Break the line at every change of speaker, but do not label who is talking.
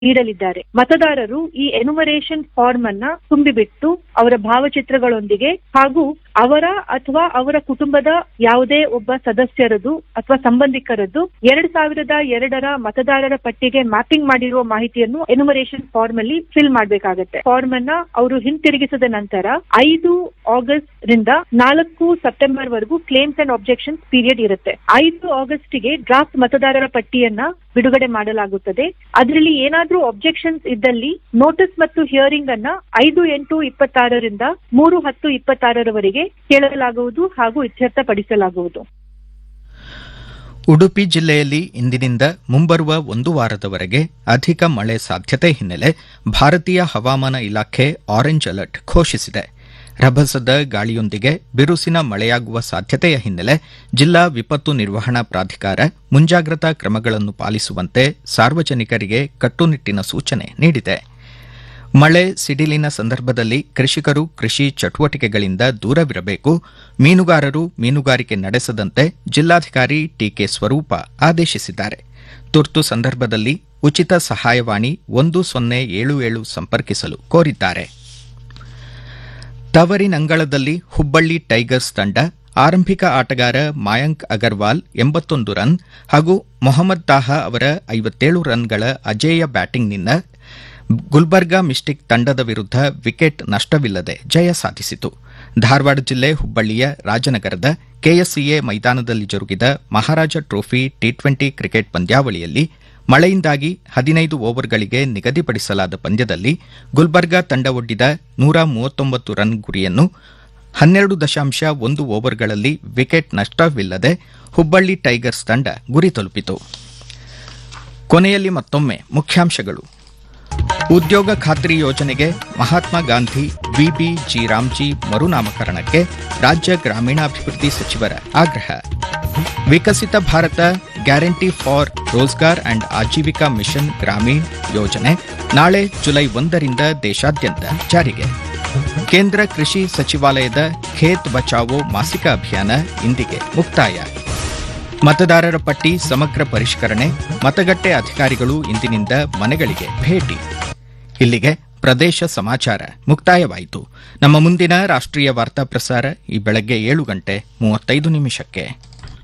ನೀಡಲಿದ್ದಾರೆ ಮತದಾರರು ಈ ಎನುಮರೇಷನ್ ಫಾರ್ಮ್ ಅನ್ನ ತುಂಬಿಬಿಟ್ಟು ಅವರ ಭಾವಚಿತ್ರಗಳೊಂದಿಗೆ ಹಾಗೂ ಅವರ ಅಥವಾ ಅವರ ಕುಟುಂಬದ ಯಾವುದೇ ಒಬ್ಬ ಸದಸ್ಯರದು ಅಥವಾ ಸಂಬಂಧಿಕರದ್ದು ಎರಡ್ ಸಾವಿರದ ಎರಡರ ಮತದಾರರ ಪಟ್ಟಿಗೆ ಮ್ಯಾಪಿಂಗ್ ಮಾಡಿರುವ ಮಾಹಿತಿಯನ್ನು ಎನುಮರೇಷನ್ ಫಾರ್ಮ್ ಅಲ್ಲಿ ಫಿಲ್ ಮಾಡಬೇಕಾಗತ್ತೆ ಫಾರ್ಮ್ ಅನ್ನ ಅವರು ಹಿಂತಿರುಗಿಸಿದ ನಂತರ ಐದು ಆಗಸ್ಟ್ ರಿಂದ ನಾಲ್ಕು ಸೆಪ್ಟೆಂಬರ್ ವರೆಗೂ ಕ್ಲೇಮ್ಸ್ ಅಂಡ್ ಆಬ್ಜೆಕ್ಷನ್ಸ್ ಪೀರಿಯಡ್ ಇರುತ್ತೆ ಐದು ಆಗಸ್ಟ್ ಗೆ ಡ್ರಾಫ್ಟ್ ಮತದಾರರ ಪಟ್ಟಿಯನ್ನ ಬಿಡುಗಡೆ ಮಾಡಲಾಗುತ್ತದೆ ಅದರಲ್ಲಿ ಏನಾದ್ರೂ ಅಬ್ಜೆಕ್ಷನ್ಸ್ ಇದ್ದಲ್ಲಿ ನೋಟಿಸ್ ಮತ್ತು ಹಿಯರಿಂಗ್ ಅನ್ನ ಐದು ಎಂಟು ಇಪ್ಪತ್ತಾರರಿಂದ ಮೂರು ಹತ್ತು ಇಪ್ಪತ್ತಾರರವರೆಗೆ ಕೇಳಲಾಗುವುದು ಹಾಗೂ ಇತ್ಯರ್ಥಪಡಿಸಲಾಗುವುದು
ಉಡುಪಿ ಜಿಲ್ಲೆಯಲ್ಲಿ ಇಂದಿನಿಂದ ಮುಂಬರುವ ಒಂದು ವಾರದವರೆಗೆ ಅಧಿಕ ಮಳೆ ಸಾಧ್ಯತೆ ಹಿನ್ನೆಲೆ ಭಾರತೀಯ ಹವಾಮಾನ ಇಲಾಖೆ ಆರೆಂಜ್ ಅಲರ್ಟ್ ಘೋಷಿಸಿದೆ ರಭಸದ ಗಾಳಿಯೊಂದಿಗೆ ಬಿರುಸಿನ ಮಳೆಯಾಗುವ ಸಾಧ್ಯತೆಯ ಹಿನ್ನೆಲೆ ಜಿಲ್ಲಾ ವಿಪತ್ತು ನಿರ್ವಹಣಾ ಪ್ರಾಧಿಕಾರ ಮುಂಜಾಗ್ರತಾ ಕ್ರಮಗಳನ್ನು ಪಾಲಿಸುವಂತೆ ಸಾರ್ವಜನಿಕರಿಗೆ ಕಟ್ಟುನಿಟ್ಟಿನ ಸೂಚನೆ ನೀಡಿದೆ ಮಳೆ ಸಿಡಿಲಿನ ಸಂದರ್ಭದಲ್ಲಿ ಕೃಷಿಕರು ಕೃಷಿ ಚಟುವಟಿಕೆಗಳಿಂದ ದೂರವಿರಬೇಕು ಮೀನುಗಾರರು ಮೀನುಗಾರಿಕೆ ನಡೆಸದಂತೆ ಜಿಲ್ಲಾಧಿಕಾರಿ ಟಿಕೆ ಸ್ವರೂಪ ಆದೇಶಿಸಿದ್ದಾರೆ ತುರ್ತು ಸಂದರ್ಭದಲ್ಲಿ ಉಚಿತ ಸಹಾಯವಾಣಿ ಒಂದು ಸೊನ್ನೆ ಏಳು ಏಳು ಸಂಪರ್ಕಿಸಲು ಕೋರಿದ್ದಾರೆ ತವರಿನಂಗಳದಲ್ಲಿ ಹುಬ್ಬಳ್ಳಿ ಟೈಗರ್ಸ್ ತಂಡ ಆರಂಭಿಕ ಆಟಗಾರ ಮಾಯಾಂಕ್ ಅಗರ್ವಾಲ್ ಎಂಬತ್ತೊಂದು ರನ್ ಹಾಗೂ ಮೊಹಮ್ಮದ್ ತಾಹಾ ಅವರ ಐವತ್ತೇಳು ರನ್ಗಳ ಅಜೇಯ ಬ್ಯಾಟಿಂಗ್ನಿಂದ ಗುಲ್ಬರ್ಗಾ ಮಿಸ್ಟಿಕ್ ತಂಡದ ವಿರುದ್ಧ ವಿಕೆಟ್ ನಷ್ಟವಿಲ್ಲದೆ ಜಯ ಸಾಧಿಸಿತು ಧಾರವಾಡ ಜಿಲ್ಲೆ ಹುಬ್ಬಳ್ಳಿಯ ರಾಜನಗರದ ಕೆಎಸ್ಸಿಎ ಮೈದಾನದಲ್ಲಿ ಜರುಗಿದ Maharaja trophy T twenty cricket ಪಂದ್ಯಾವಳಿಯಲ್ಲಿ ಮಳೆಯಿಂದಾಗಿ ಹದಿನೈದು ಓವರ್ಗಳಿಗೆ ನಿಗದಿಪಡಿಸಲಾದ ಪಂದ್ಯದಲ್ಲಿ ಗುಲ್ಬರ್ಗಾ ತಂಡ ಒಡ್ಡಿದ ನೂರ ಮೂವತ್ತೊಂಬತ್ತು ರನ್ ಗುರಿಯನ್ನು ಹನ್ನೆರಡು ದಶಾಂಶ ಒಂದು ಓವರ್ಗಳಲ್ಲಿ ವಿಕೆಟ್ ನಷ್ಟವಿಲ್ಲದೆ ಹುಬ್ಬಳ್ಳಿ ಟೈಗರ್ಸ್ ತಂಡ ಗುರಿ ತಲುಪಿತು ಕೊನೆಯಲ್ಲಿ ಮತ್ತೊಮ್ಮೆ ಮುಖ್ಯಾಂಶಗಳು ಉದ್ಯೋಗ ಖಾತ್ರಿ ಯೋಜನೆಗೆ Mahatma Gandhi VB G RAM G ಮರುನಾಮಕರಣಕ್ಕೆ ರಾಜ್ಯ ಗ್ರಾಮೀಣಾಭಿವೃದ್ಧಿ ಸಚಿವರ ಆಗ್ರಹ Viksit Bharat guarantee for Rozgar and Ajeevika mission Gramin ಯೋಜನೆ ನಾಳೆ ಜುಲೈ ಒಂದರಿಂದ ದೇಶಾದ್ಯಂತ ಜಾರಿಗೆ ಕೇಂದ್ರ ಕೃಷಿ ಸಚಿವಾಲಯದ ಖೇತ್ ಬಚಾವೋ ಮಾಸಿಕ ಅಭಿಯಾನ ಇಂದಿಗೆ ಮುಕ್ತಾಯ ಮತದಾರರ ಪಟ್ಟಿ ಸಮಗ್ರ ಪರಿಷ್ಕರಣೆ ಮತಗಟ್ಟೆ ಅಧಿಕಾರಿಗಳು ಇಂದಿನಿಂದ ಮನೆಗಳಿಗೆ ಭೇಟಿ ಇಲ್ಲಿಗೆ ಪ್ರದೇಶ ಸಮಾಚಾರ ಮುಕ್ತಾಯವಾಯಿತು ನಮ್ಮ ಮುಂದಿನ ರಾಷ್ಟ್ರೀಯ ವಾರ್ತಾ ಪ್ರಸಾರ ಈ ಬೆಳಗ್ಗೆ ಏಳು ಗಂಟೆ ಮೂವತ್ತೈದು ನಿಮಿಷಕ್ಕೆ